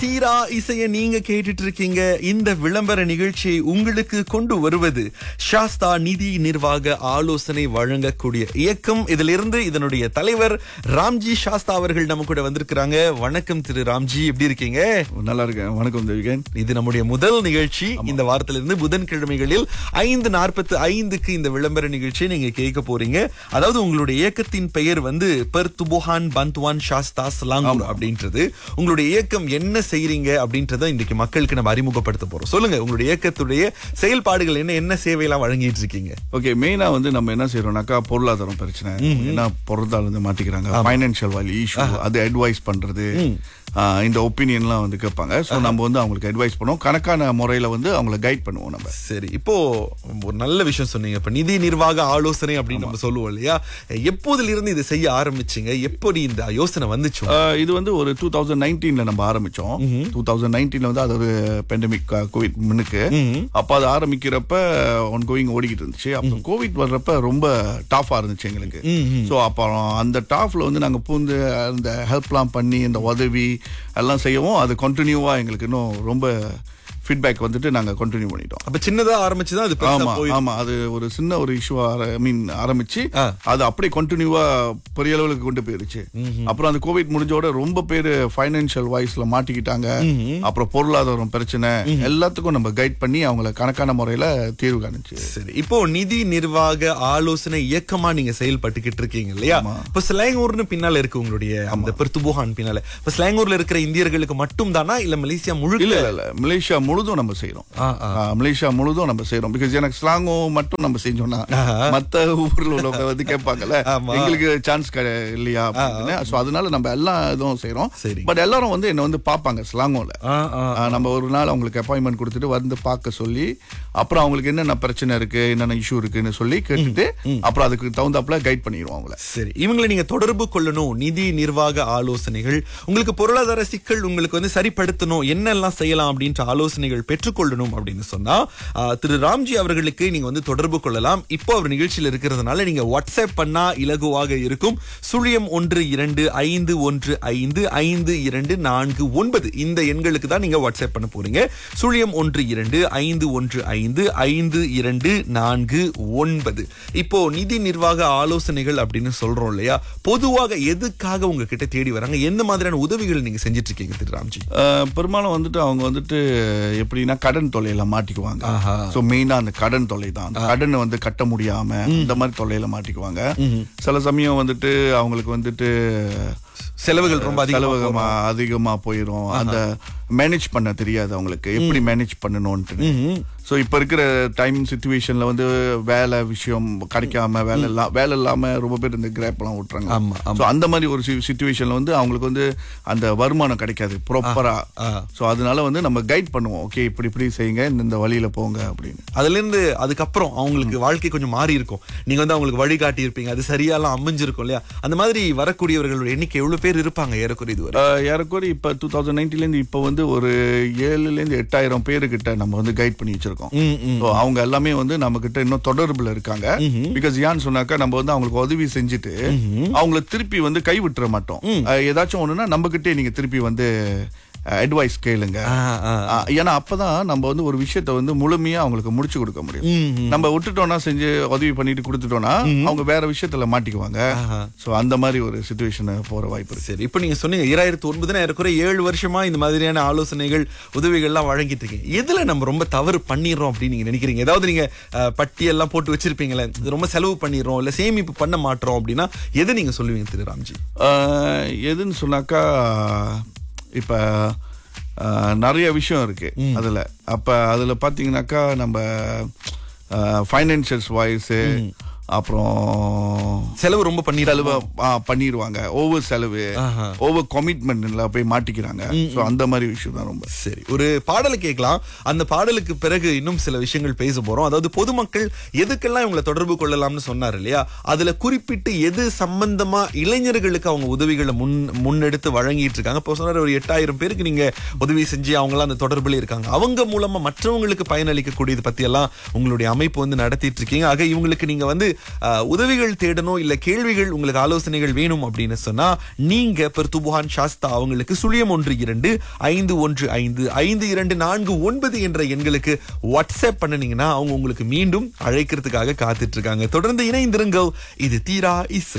தீரா இசைய நீங்க கேட்டுட்டு இருக்கீங்க இந்த விளம்பர நிகழ்ச்சியை உங்களுக்கு கொண்டு வருவது சாஸ்தா நிதி நிர்வாக ஆலோசனை வழங்கக்கூடிய இயக்கம் இதிலிருந்து இதனுடைய தலைவர் ராம்ஜி சாஸ்தா அவர்கள் நம்ம கூட வந்திருக்கிறாங்க வணக்கம் திரு ராம்ஜி எப்படி இருக்கீங்க நல்லா இருக்கேன் வணக்கம் தேவிகன் இது நம்முடைய முதல் நிகழ்ச்சி இந்த வாரத்திலிருந்து புதன்கிழமைகளில் ஐந்து நாற்பத்து ஐந்துக்கு இந்த விளம்பர நிகழ்ச்சியை நீங்க கேட்க போறீங்க அதாவது உங்களுடைய இயக்கத்தின் பெயர் வந்து பெர் துபோஹான் பந்த்வான் சாஸ்தா ஸ்லாங்கூர் அப்படின்றது உங்களுடைய இயக்கம் என்ன செய்றீங்க அப்படின்றத இன்றைக்கு மக்களுக்கு நம்ம அறிமுகப்படுத்த போறோம் சொல்லுங்க உங்களுடைய இயக்கத்துடைய செயல்பாடுகள் என்ன என்ன சேவையெல்லாம் வழங்கிட்டு இருக்கீங்க ஓகே மெயினா வந்து நம்ம என்ன செய்யறோம்னாக்கா பொருளாதாரம் பிரச்சனை என்ன பொருளாதாரம் வந்து மாட்டிக்கிறாங்க ஃபைனான்சியல் வேல்யூ இஷ்யூ அது அட்வைஸ் பண்றது ஆஹ், இந்த ஒப்பீனியன்லாம் வந்து கேட்பாங்க ஸோ நம்ம வந்து அவங்களுக்கு அட்வைஸ் பண்ணுவோம் கணக்கான முறையில வந்து அவங்கள கைட் பண்ணுவோம் நம்ம சரி இப்போ ஒரு நல்ல விஷயம் சொன்னீங்க இப்ப நிதி நிர்வாக ஆலோசனை அப்படின்னு நம்ம சொல்லுவோம் இல்லையா எப்போதுல இருந்து இதை செய்ய ஆரம்பிச்சீங்க எப்படி இந்த யோசனை வந்துச்சு ஆஹ், இது வந்து ஒரு டூ தௌசண்ட் நைன்டீன்ல நம்ம ஆரம்பிச்சோம் டூ தௌசண்ட் நைன்டீன்ல வந்து அதாவது பெண்டமிக் கோவிட் முன்னுக்கு அப்ப அது ஆரம்பிக்கிறப்ப ஒன் கோயிங் ஓடிக்கிட்டு இருந்துச்சு அப்போ கோவிட் வர்றப்ப ரொம்ப டாஃபா இருந்துச்சு எங்களுக்கு ஸோ அப்புறம் அந்த டாஃப்ல வந்து நாங்க பூந்து அந்த ஹெல்ப்லாம் பண்ணி இந்த உதவி எல்லாம் செய்யவும் அது கண்டினியூவா எங்களுக்கு இன்னும் ரொம்ப ஃபீட்பேக் வந்துட்டு நாங்க கண்டினியூ பண்ணிட்டோம் அப்ப சின்னதா ஆரம்பிச்சுதான் அது பெருசா ஆமா போயிருக்கு. ஆமா அது ஒரு சின்ன ஒரு இஷ்யூ ஐ மீன் ஆரம்பிச்சு ஆ. அது அப்படியே கண்டினியூவா பெரிய லெவலுக்கு கொண்டு போயிருச்சு அப்புறம் அந்த கோவிட் முடிஞ்சோட ரொம்ப பேர் ஃபைனான்சியல் வாய்ஸ்ல மாட்டிக்கிட்டாங்க அப்புறம் பொருளாதாரம் பிரச்சனை எல்லாத்துக்கும் நம்ம கைட் பண்ணி அவங்கள கணக்கான முறையில தீர்வு காணுச்சு சரி இப்போ நிதி நிர்வாக ஆலோசனை இயக்கமா நீங்க செயல்பட்டுக்கிட்டு இருக்கீங்க இல்லையா இப்ப ஸ்லாங்கூர்னு பின்னால இருக்கு உங்களுடைய அந்த பெர்துபோஹான் பின்னால இப்ப ஸ்லாங்கூர்ல இருக்கிற இந்தியர்களுக்கு மட்டும் தானா இல்ல மலேசியா முழுக்க இல்ல இல்ல இல்ல மலேசியா முழுதும் நம்ம செய்யறோம் ஆ, ஆ, மலேசியா முழுதும் நம்ம செய்யறோம் பிகாஸ் எனக்கு ஸ்லாங்கோ மட்டும் நம்ம செஞ்சோம்னா மத்த ஊர்ல உள்ளவங்க வந்து கேட்பாங்கல்ல ஆமா. எங்களுக்கு சான்ஸ் இல்லையா அப்படின்னு சோ அதனால நம்ம எல்லா இதுவும் செய்யறோம் சரி. பட் எல்லாரும் வந்து என்ன வந்து பாப்பாங்க ஸ்லாங்கோல ஆ, ஆ. ஆ, நம்ம ஒரு நாள் அவங்களுக்கு அப்பாயின்மெண்ட் கொடுத்துட்டு வந்து பார்க்க சொல்லி அப்புறம் அவங்களுக்கு என்னென்ன பிரச்சனை இருக்கு என்னென்ன இஷ்யூ இருக்குன்னு சொல்லி கேட்டுட்டு அப்புறம் அதுக்கு தகுந்தாப்புல கைட் பண்ணிடுவோம் அவங்கள சரி இவங்களை நீங்க தொடர்பு கொள்ளணும் நிதி நிர்வாக ஆலோசனைகள் உங்களுக்கு பொருளாதார சிக்கல் உங்களுக்கு வந்து சரிப்படுத்தணும் என்னெல்லாம் செய்யலாம் அப்படின்ற ஆலோசனைகள் பெற்றுக்கொள்ளணும் அப்படின்னு சொன்னா ஆ, திரு ராம்ஜி அவர்களுக்கு நீங்க வந்து தொடர்பு கொள்ளலாம் இப்போ அவர் நிகழ்ச்சியில் இருக்கிறதுனால நீங்க வாட்ஸ்அப் பண்ணா இலகுவாக இருக்கும் சுழியம் ஒன்று இரண்டு ஐந்து ஒன்று ஐந்து ஐந்து இரண்டு நான்கு ஒன்பது இந்த எண்களுக்கு தான் நீங்க வாட்ஸ்அப் பண்ண போறீங்க சுழியம் ஒன்று இரண்டு ஐந்து ஒன்று ஐந்து ஐந்து இரண்டு நான்கு ஒன்பது இப்போ நிதி நிர்வாக ஆலோசனைகள் அப்படின்னு சொல்றோம் இல்லையா பொதுவாக எதுக்காக உங்ககிட்ட தேடி வராங்க எந்த மாதிரியான உதவிகள் நீங்க செஞ்சுட்டு இருக்கீங்க திரு ராம்ஜி அஹ், பெரும்பாலும் வந்துட்டு அவங்க வந்துட்டு எப்படின்னா கடன் தொல்லையில மாட்டிக்குவாங்க ஆஹா. சோ மெயினா அந்த கடன் தொல்லை தான் அந்த கடனை வந்து கட்ட முடியாம இந்த மாதிரி தொல்லையில மாட்டிக்குவாங்க சில சமயம் வந்துட்டு அவங்களுக்கு வந்துட்டு செலவுகள் ரொம்ப அதிகமா செலவுகமா அதிகமா போயிரும் அந்த மேனேஜ் பண்ண தெரியாது அவங்களுக்கு எப்படி மேனேஜ் பண்ணணும்ட்டு சோ இப்ப இருக்கிற டைம் சுச்சுவேஷன்ல வந்து வேலை விஷயம் கிடைக்காம வேலை இல்லாம வேலை இல்லாம ரொம்ப பேர் இந்த கிராப் எல்லாம் விட்டுறாங்க ஆமா, சோ அந்த மாதிரி ஒரு சுச்சுவேஷன்ல வந்து அவங்களுக்கு வந்து அந்த வருமானம் கிடைக்காது ப்ராப்பரா ஆ. சோ அதனால வந்து நம்ம கைட் பண்ணுவோம் ஓகே இப்படி இப்படி செய்யுங்க இந்த இந்த வழியில போங்க அப்படின்னு அதுல இருந்து அதுக்கப்புறம் அவங்களுக்கு வாழ்க்கை கொஞ்சம் மாறி இருக்கும் நீங்க வந்து அவங்களுக்கு வழிகாட்டி இருப்பீங்க அது சரியாலாம் அமைஞ்சிருக்கும் இல்லையா அந்த மாதிரி வரக்கூடியவர்களோட எண்ணிக்கை எவ்வளவு பேர் இருப்பாங்க ஏறக்குறைய இதுவரை ஆஹ் ஏறக்குறைய இப்ப டூ தௌசண்ட் நைன்டீன்ல இருந்து இப்ப வந்து ஒரு ஏழுல இருந்து எட்டாயிரம் பேருக்கிட்ட நம்ம வந்து கைட் பண்ணி வச்சிருக்கோம் ம், ம். So, அவங்க எல்லாமே வந்து நம்ம கிட்ட இன்னும் தொடர்புல இருக்காங்க பிகாஸ் ஏன்னு சொன்னாக்கா நம்ம வந்து அவங்களுக்கு உதவி செஞ்சுட்டு அவங்கள திருப்பி வந்து கை விட்டுற மாட்டோம் ஆஹ் ஏதாச்சும் ஒண்ணுன்னா நம்ம கிட்டே நீங்க திருப்பி வந்து அட்வைஸ் கேளுங்க ஆ, ஆ. ஆஹ் ஏன்னா அப்பதான் நம்ம வந்து ஒரு விஷயத்த வந்து முழுமையா அவங்களுக்கு முடிச்சு கொடுக்க முடியும் ம், ம். நம்ம விட்டுட்டோம்னா செஞ்சு உதவி பண்ணிட்டு கொடுத்துட்டோம்னா அவங்க வேற விஷயத்துல மாட்டிக்குவாங்க சோ அந்த மாதிரி ஒரு சுச்சுவேஷன் போற வாய்ப்பு இருக்கு சரி இப்போ நீங்க சொன்னீங்க ஈராயிரத்தி ஒன்பதுனா ஏறக்குறைய ஏழு வருஷமா இந்த மாதிரியான ஆலோசனைகள் உதவிகள்லாம் வழங்கிட்டு இருக்கீங்க எதுல நம்ம ரொம்ப தவறு பண்ணிடுறோம் அப்படின்னு நீங்க நினைக்கிறீங்க ஏதாவது நீங்க அஹ், பட்டியெல்லாம் போட்டு வச்சிருப்பீங்களே இது ரொம்ப செலவு பண்ணிடுறோம் இல்ல சேமிப்பு பண்ண மாட்டோம் அப்படின்னா எதை நீங்க சொல்லுவீங்க திரு ராம்ஜி ஆஹ் எதுன்னு சொன்னாக்கா இப்ப ஆஹ் நிறைய விஷயம் இருக்கு அதுல அப்ப அதுல பாத்தீங்கன்னாக்கா நம்ம ஃபைனான்சியல்ஸ் வாய்ஸ் அப்புறம் செலவு ரொம்ப பண்ணிடுறது செலவு ஆ, பண்ணிடுவாங்க ஓவர் செலவு ஆஹா. ஓவர் கமிட்மெண்ட்ல போய் மாட்டிக்கிறாங்க சோ அந்த மாதிரி விஷயம் தான் ரொம்ப சரி ஒரு பாடலை கேட்கலாம் அந்த பாடலுக்கு பிறகு இன்னும் சில விஷயங்கள் பேச போறோம் அதாவது பொதுமக்கள் எதுக்கெல்லாம் இவங்களை தொடர்பு கொள்ளலாம்னு சொன்னார் இல்லையா அதுல குறிப்பிட்டு எது சம்பந்தமா இளைஞர்களுக்கு அவங்க உதவிகளை முன் முன்னெடுத்து வழங்கிட்டு இருக்காங்க இப்போ சொன்னார் ஒரு எட்டாயிரம் பேருக்கு நீங்க உதவி செஞ்சு அவங்களாம் அந்த தொடர்புல இருக்காங்க அவங்க மூலமா மற்றவங்களுக்கு பயனளிக்கக்கூடியது பத்தி எல்லாம் உங்களுடைய அமைப்பு வந்து நடத்திட்டு இருக்கீங்க ஆக இவங்களுக்கு நீங்க வந்து அஹ், உதவிகள் தேடணும் இல்ல கேள்விகள் உங்களுக்கு ஆலோசனைகள் வேணும் அப்படின்னு சொன்னா நீங்க பெர்துபுகான் சாஸ்தா அவங்களுக்கு சுழியம் ஒன்று இரண்டு ஐந்து ஒன்று ஐந்து ஐந்து இரண்டு நான்கு ஒன்பது என்ற எண்களுக்கு வாட்ஸ்அப் பண்ணுனீங்கன்னா அவங்க உங்களுக்கு மீண்டும் அழைக்கிறதுக்காக காத்துட்டு இருக்காங்க தொடர்ந்து இணைந்திருங்கள் இது தீரா இசை